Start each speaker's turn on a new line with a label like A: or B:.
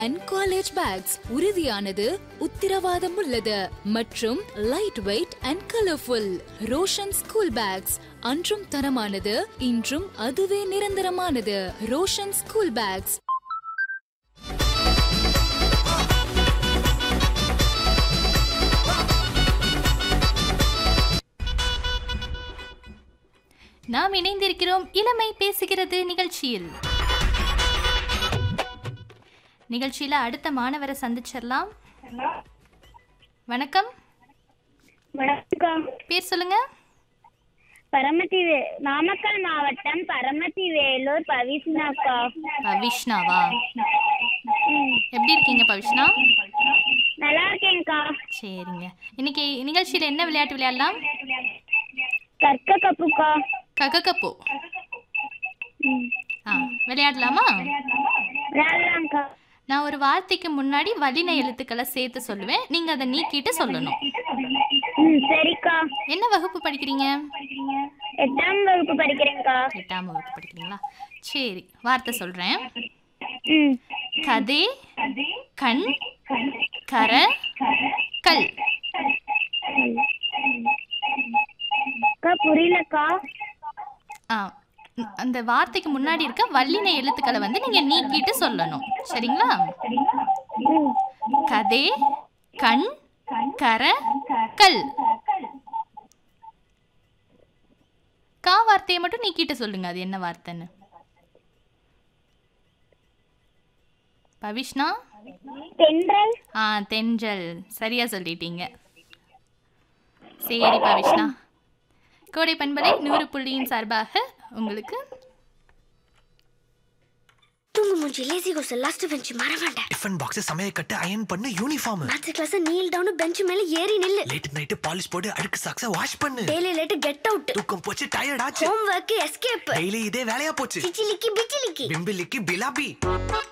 A: and college bags உறுதியானது உத்திரவாதம் உள்ளது மற்றும் light weight and colourful Roshan school bags அன்றும் தரமானது இன்றும் அதுவே நிரந்தரமானது ரோஷன் ஸ்கூல் பேக்ஸ்
B: நாம் இணைந்திருக்கிறோம் இளமை பேசுகிறது நிகழ்ச்சியில் நிகழ்ச்சியில அடுத்த மாணவரை சந்திச்சிடலாம் வணக்கம்
C: வணக்கம்
B: பேர் சொல்லுங்க
C: பரமத்தி வே நாமக்கல் மாவட்டம் பரமத்தி வேலூர் பவிஷ்னாக்கா
B: பவிஷ்ணாவா
C: ம்,
B: எப்படி இருக்கீங்க பவிஷ்ணா
C: நல்லா இருக்கேன்க்கா
B: சரிங்க இன்னைக்கு நிகழ்ச்சியில என்ன விளையாட்டு விளையாடலாம்
C: கற்க கப்புக்கா
B: ககக்கப்போ
C: ம்,
B: ஆ விளையாடலாமா
C: விளையாடலாம்க்கா
B: நான் ஒரு வார்த்தைக்கு முன்னாடி வல்லின எழுத்துக்களை சேர்த்து சொல்லுவேன் நீங்க அதை நீக்கிட்டு சொல்லணும்
C: ம் சரிக்கா
B: என்ன வகுப்பு படிக்கிறீங்க
C: எட்டாம் வகுப்பு படிக்கிறேன்க்கா
B: எட்டாம் வகுப்பு படிக்கிறீங்களா சரி வார்த்தை சொல்றேன்
C: ம்
B: கதே கண் கர கல்
C: அக்கா புரியலக்கா
B: ஆ ம், அந்த வார்த்தைக்கு முன்னாடி இருக்க வல்லின எழுத்துக்களை வந்து நீங்க நீக்கிட்டு சொல்லணும் சரிங்களா
C: ம்
B: கதே கண் கர கல் கா வார்த்தையை மட்டும் நீக்கிட்டு சொல்லுங்க அது என்ன வார்த்தைன்னு பவிஷ்ணா
C: தென்றல்
B: ஆ தென்றல் சரியா சொல்லிட்டீங்க சரி பவிஷ்ணா கோடை பண்பலை நூறு புள்ளியின் சார்பாக உங்களுக்கு
D: தூங்கு மூஞ்சி லேசி கோஸ் லாஸ்ட் பெஞ்ச் மறவாண்ட
E: டிஃபன் பாக்ஸ் சமையல் கட்டு அயன் பண்ணு uniform
D: maths class kneel down bench மேல ஏறி நில்லு
E: லேட் நைட் பாலிஷ் போட்டு அழுக்கு சாக்ஸ வாஷ் பண்ணு
D: டெய்லி லேட் கெட் அவுட்
E: தூக்கம் போச்சு டயர்ட் ஆச்சு
D: ஹோம் ஒர்க் எஸ்கேப்
E: டெய்லி இதே வேலையா போச்சு
D: சிச்சிலிக்கி பிச்சிலிக்கி
E: பிம்பிலிக்கு பிலாபி